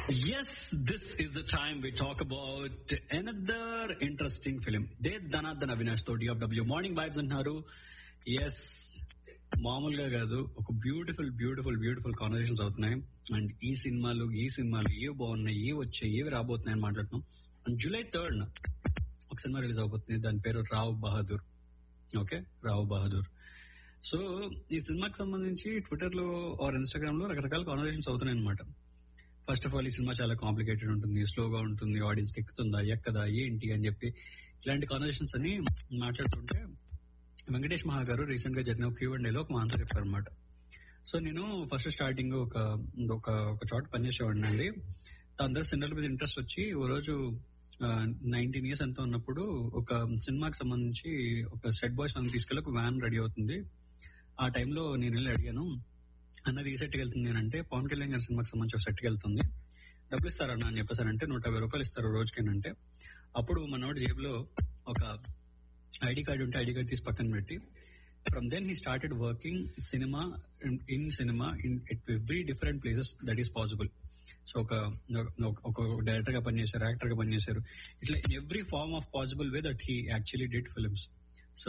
Yes, this is the time we talk about another interesting film. దే ధనార్దన్ అవినాష్ తో DFW morning vibes అంటున్నారు yes మామూలుగా కాదు ఒక బ్యూటిఫుల్ బ్యూటిఫుల్ బ్యూటిఫుల్ కాన్వర్సేషన్స్ అవుతున్నాయి అండ్ ఈ సినిమాలు ఈ సినిమాలు ఏ బాగున్నాయి ఏ వచ్చాయి ఏవి రాబోతున్నాయి అని మాట్లాడుతున్నాం అండ్ జూలై థర్డ్ ఒక సినిమా రిలీజ్ అవబోతుంది దాని పేరు రావ్ బహదూర్ ఓకే రావ్ బహదూర్ సో ఈ సినిమాకి సంబంధించి ట్విట్టర్ లో ఆర్ ఇన్స్టాగ్రామ్ లో రకరకాల కాన్వర్సేషన్స్ అవుతున్నాయి అనమాట ఫస్ట్ ఆఫ్ ఆల్ ఈ సినిమా చాలా కాంప్లికేటెడ్ ఉంటుంది స్లోగా ఉంటుంది ఆడియన్స్ ఎక్కుతుందా ఎక్కదా ఏంటి అని చెప్పి ఇలాంటి కాన్వర్సేషన్స్ అని మాట్లాడుతుంటే వెంకటేష్ మహా గారు రీసెంట్ గా జరిగిన క్యూ అండ్ లో ఒక ఆన్సర్ చెప్పారు అనమాట సో నేను ఫస్ట్ స్టార్టింగ్ ఒక ఒక ఒక చోట పనిచేసేవాడిని అండి దాని తర్వాత సినిమాల మీద ఇంట్రెస్ట్ వచ్చి ఓ రోజు నైన్టీన్ ఇయర్స్ ఎంతో ఉన్నప్పుడు ఒక సినిమాకి సంబంధించి ఒక సెట్ బాయ్స్ నన్ను తీసుకెళ్ళి ఒక వ్యాన్ రెడీ అవుతుంది ఆ టైంలో నేను వెళ్ళి అడిగాను అన్నది ఈ సెట్కి వెళ్తుంది అని అంటే పవన్ కళ్యాణ్ గారి సినిమాకి సంబంధించి ఒక సెట్కి వెళ్తుంది డబ్బులు ఇస్తారన్న అని చెప్పేసారంటే నూట యాభై రూపాయలు ఇస్తారు రోజుకేనంటే అప్పుడు మనోడి జేబులో ఒక ఐడి కార్డు ఉంటే ఐడి కార్డు తీసి పక్కన పెట్టి from then he started working cinema in cinema in at every different places that is possible so ఒక ఒక డైరెక్టర్ గా పనిచేశారు యాక్టర్ గా పనిచేశారు ఇట్లా in every form of possible way that he actually did films so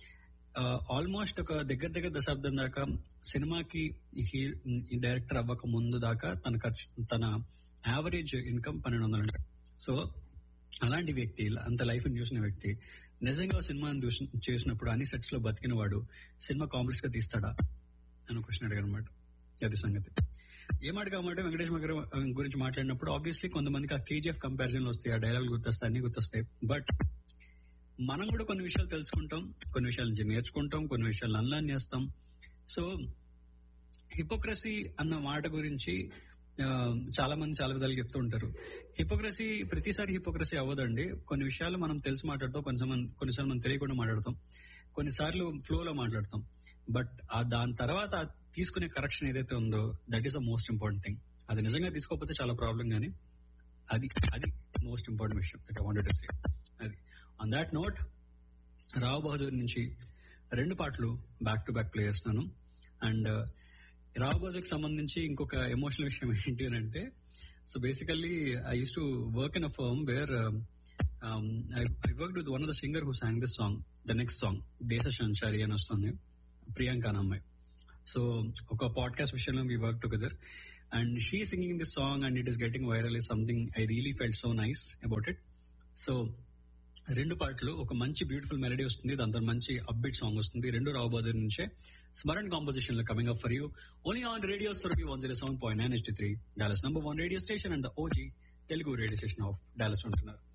almost ఒక దగ్గర దగ్గర దశాబ్దం దాకా సినిమాకి హీ డైరెక్టర్ అవ్వక ముందు దాకా తన ఖర్చు తన యావరేజ్ ఇన్కమ్ పన్నెండు వందలు సో అలాంటి వ్యక్తి అంత లైఫ్ చూసిన వ్యక్తి నిజంగా సినిమాని చూసి చేసినప్పుడు అన్ని సెట్స్ లో బతికిన వాడు సినిమా కాంప్లెక్స్ గా తీస్తాడా అని క్వశ్చన్ అడిగారు అనమాట అది సంగతి ఏమాట కాబట్టి వెంకటేష్ గారి గురించి మాట్లాడినప్పుడు ఆబ్వియస్లీ కొంతమందికి ఆ కేజీఎఫ్ కంపారిజన్ వస్తాయి ఆ డైలాగ్ గుర్తొస్తాయి అన్ని గుర్తొస్తాయి బట్ మనం కూడా కొన్ని విషయాలు తెలుసుకుంటాం కొన్ని విషయాల నుంచి నేర్చుకుంటాం కొన్ని విషయాలు అన్లాన్ చేస్తాం సో హిపోక్రసీ అన్న మాట గురించి చాలా మంది చాలా విధాలు చెప్తూ ఉంటారు హిపోక్రసీ ప్రతిసారి హిపోక్రసీ అవ్వదండి కొన్ని విషయాలు మనం తెలిసి మాట్లాడతాం కొంచెం కొన్నిసార్లు మనం తెలియకుండా మాట్లాడతాం కొన్నిసార్లు ఫ్లోలో మాట్లాడతాం బట్ ఆ దాని తర్వాత తీసుకునే కరెక్షన్ ఏదైతే ఉందో that is the most important thing అది నిజంగా తీసుకోకపోతే చాలా ప్రాబ్లం కానీ అది అది మోస్ట్ ఇంపార్టెంట్ విషయం that I wanted to say అది on that note Rao Bahadur నుంచి రెండు పాటలు బ్యాక్ టు బ్యాక్ ప్లే చేస్తున్నాను అండ్ రావు బహదూర్కి సంబంధించి ఇంకొక ఎమోషనల్ విషయం ఏంటి అని అంటే so basically I use to work in a firm where I work with one of the singer who sang this song the next song దేశ సంచారి అని వస్తుంది ప్రియాంక అని అమ్మాయి సో ఒక పాడ్కాస్ట్ విషయంలో we work together and she singing this song and it is getting viral is something I really felt so nice about it so రెండు పాటలు ఒక మంచి బ్యూటిఫుల్ మెలడీ వస్తుంది దాంతో మంచి అప్బీట్ సాంగ్ వస్తుంది రెండు రాబోదర్ నుంచే స్మరణ్ కాంపోజిషన్ లో coming up for you only on radio Surabhi one zero seven point nine HD three Dallas number one radio station and OG Telugu radio station of Dallas ఉంటున్నారు